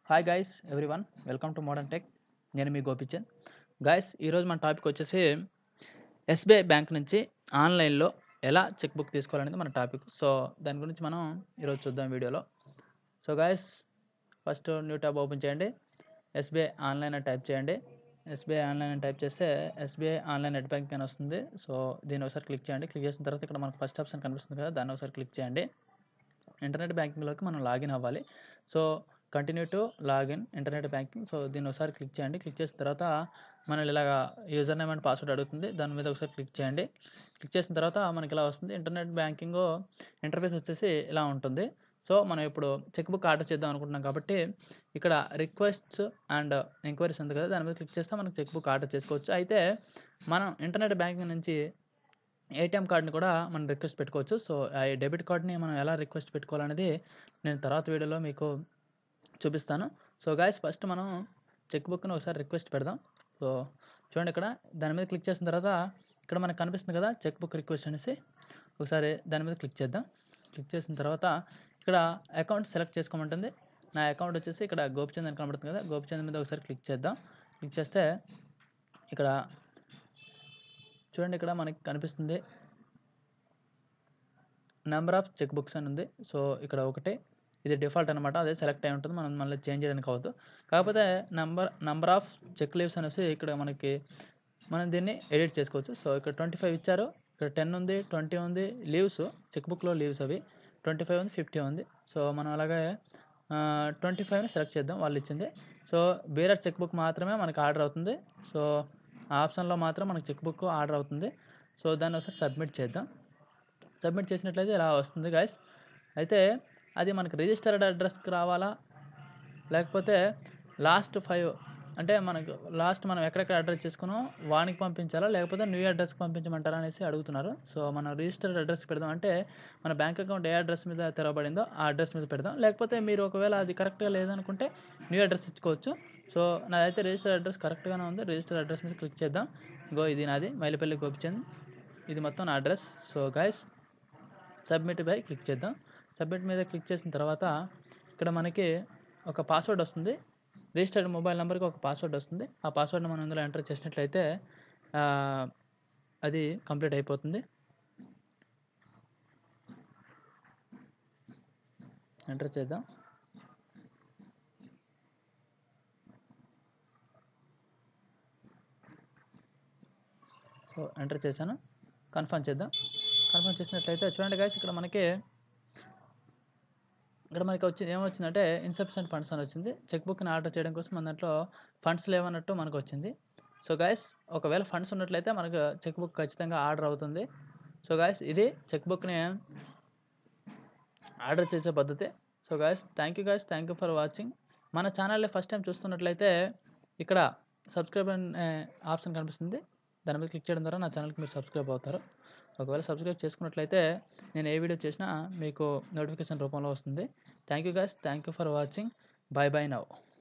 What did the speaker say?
hi guys everyone welcome to modern tech నేను మీ Gopichand guys ఈరోజు మన టాపిక్ వచ్చేసి ఎస్బీఐ బ్యాంక్ నుంచి ఆన్లైన్లో ఎలా చెక్ బుక్ తీసుకోవాలనేది మన టాపిక్ సో దాని గురించి మనం ఈరోజు చూద్దాం వీడియోలో so guys first new tab open చేయండి ఎస్బీఐ ఆన్లైన్ అని టైప్ చేయండి ఎస్బీఐ ఆన్లైన్ అని టైప్ చేస్తే ఎస్బీఐ ఆన్లైన్ నెట్ బ్యాంకింగ్ అని వస్తుంది సో దీన్ని ఒకసారి క్లిక్ చేయండి క్లిక్ చేసిన తర్వాత ఇక్కడ మనకు ఫస్ట్ ఆప్షన్ కనిపిస్తుంది కదా దాన్ని ఒకసారి క్లిక్ చేయండి ఇంటర్నెట్ బ్యాంకింగ్లోకి మనం లాగిన్ అవ్వాలి so continue to login internet banking so దీన్ని ఒకసారి క్లిక్ చేయండి క్లిక్ చేసిన తర్వాత మనల్ని ఇలాగ యూజర్ నేమ్ అండ్ పాస్వర్డ్ అడుగుతుంది దాని మీద ఒకసారి క్లిక్ చేయండి క్లిక్ చేసిన తర్వాత మనకి ఇలా వస్తుంది ఇంటర్నెట్ బ్యాంకింగ్ ఇంటర్ఫేస్ వచ్చేసి ఇలా ఉంటుంది సో మనం ఇప్పుడు చెక్ బుక్ ఆర్డర్ చేద్దాం అనుకుంటున్నాం కాబట్టి ఇక్కడ రిక్వెస్ట్స్ అండ్ ఎంక్వైరీస్ ఉంది కదా దాని మీద క్లిక్ చేస్తే మనకు చెక్ బుక్ ఆర్డర్ చేసుకోవచ్చు అయితే మనం ఇంటర్నెట్ బ్యాంకింగ్ నుంచి ఏటీఎం కార్డ్ని కూడా మనం రిక్వెస్ట్ పెట్టుకోవచ్చు సో ఆ డెబిట్ కార్డ్ని మనం ఎలా రిక్వెస్ట్ పెట్టుకోవాలనేది నేను తర్వాత వీడియోలో మీకు చూపిస్తాను సో గాయస్ ఫస్ట్ మనం చెక్ బుక్ని ఒకసారి రిక్వెస్ట్ పెడదాం సో చూడండి ఇక్కడ దాని మీద క్లిక్ చేసిన తర్వాత ఇక్కడ మనకు కనిపిస్తుంది కదా చెక్ బుక్ రిక్వెస్ట్ అనేసి ఒకసారి దాని మీద క్లిక్ చేద్దాం క్లిక్ చేసిన తర్వాత ఇక్కడ అకౌంట్ సెలెక్ట్ చేసుకోమంటుంది నా అకౌంట్ వచ్చేసి ఇక్కడ గోపిచంద్ అని కనబడుతుంది కదా గోపిచంద్ మీద ఒకసారి క్లిక్ చేద్దాం క్లిక్ చేస్తే ఇక్కడ చూడండి ఇక్కడ మనకి కనిపిస్తుంది నెంబర్ ఆఫ్ చెక్ బుక్స్ అని ఉంది సో ఇక్కడ ఒకటి ఇది డిఫాల్ట్ అనమాట అదే సెలెక్ట్ అయి ఉంటుంది మనం మళ్ళీ చేంజ్ చేయడానికి అవ్వదు కాకపోతే number number of check leaves అనేసి ఇక్కడ మనకి మనం దీన్ని ఎడిట్ చేసుకోవచ్చు సో ఇక్కడ ట్వంటీ ఫైవ్ ఇచ్చారు ఇక్కడ టెన్ ఉంది ట్వంటీ ఉంది లీవ్స్ చెక్ బుక్లో లీవ్స్ అవి ట్వంటీ ఫైవ్ ఉంది ఫిఫ్టీ ఉంది సో మనం అలాగే ట్వంటీ ఫైవ్ని సెలెక్ట్ చేద్దాం వాళ్ళు ఇచ్చింది సో బేరర్ చెక్ బుక్ మాత్రమే మనకి ఆర్డర్ అవుతుంది సో ఆ ఆప్షన్లో మాత్రం మనకి చెక్ బుక్ ఆర్డర్ అవుతుంది సో దాన్ని ఒకసారి సబ్మిట్ చేద్దాం సబ్మిట్ చేసినట్లయితే ఇలా వస్తుంది గాయస్ అయితే అది మనకి రిజిస్టర్డ్ అడ్రస్కి రావాలా లేకపోతే లాస్ట్ ఫైవ్ అంటే మనకు లాస్ట్ మనం ఎక్కడెక్కడ అడ్రస్ చేసుకున్నాం వానికి పంపించాలా లేకపోతే న్యూ అడ్రస్కి పంపించమంటారా అనేసి అడుగుతున్నారు సో మనం రిజిస్టర్డ్ అడ్రస్ పెడదాం అంటే మన బ్యాంక్ అకౌంట్ ఏ అడ్రస్ మీద తెరవబడిందో ఆ అడ్రస్ మీద పెడదాం లేకపోతే మీరు ఒకవేళ అది కరెక్ట్గా లేదనుకుంటే న్యూ అడ్రస్ ఇచ్చుకోవచ్చు సో నాదైతే రిజిస్టర్ అడ్రస్ కరెక్ట్గానే ఉంది రిజిస్టర్ అడ్రస్ మీద క్లిక్ చేద్దాం గో ఇది నాది మైలపల్లి గోపిచంద్ ఇది మొత్తం నా address so guys submit by click చేద్దాం సబ్మిట్ మీద క్లిక్ చేసిన తర్వాత ఇక్కడ మనకి ఒక పాస్వర్డ్ వస్తుంది రిజిస్టర్డ్ మొబైల్ నెంబర్కి ఒక పాస్వర్డ్ వస్తుంది ఆ పాస్వర్డ్ని మనం ఇందులో ఎంటర్ చేసినట్లయితే అది కంప్లీట్ అయిపోతుంది ఎంటర్ చేద్దాం సో ఎంటర్ చేశాను కన్ఫర్మ్ చేద్దాం కన్ఫర్మ్ చేసినట్లయితే చూడండి గాయస్ ఇక్కడ మనకి ఇక్కడ మనకి వచ్చింది ఏమొచ్చిందంటే ఇన్సఫిషియెంట్ ఫండ్స్ అని వచ్చింది చెక్ బుక్ని ఆర్డర్ చేయడం కోసం మన దాంట్లో ఫండ్స్ లేవన్నట్టు మనకు వచ్చింది సో గాయస్ ఒకవేళ ఫండ్స్ ఉన్నట్లయితే మనకు చెక్ బుక్ ఖచ్చితంగా ఆర్డర్ అవుతుంది సో గాయస్ ఇది చెక్ బుక్ని ఆర్డర్ చేసే పద్ధతి so guys thank you guys thank you for watching మన ఛానల్ని ఫస్ట్ టైం చూస్తున్నట్లయితే ఇక్కడ సబ్స్క్రైబ్ అనే ఆప్షన్ కనిపిస్తుంది దాని మీద క్లిక్ చేయడం ద్వారా నా ఛానల్కి మీరు సబ్స్క్రైబ్ అవుతారు ఒకవేళ సబ్స్క్రైబ్ చేసుకున్నట్లయితే నేను ఏ వీడియో చేసినా మీకు నోటిఫికేషన్ రూపంలో వస్తుంది thank you guys thank you for watching bye bye now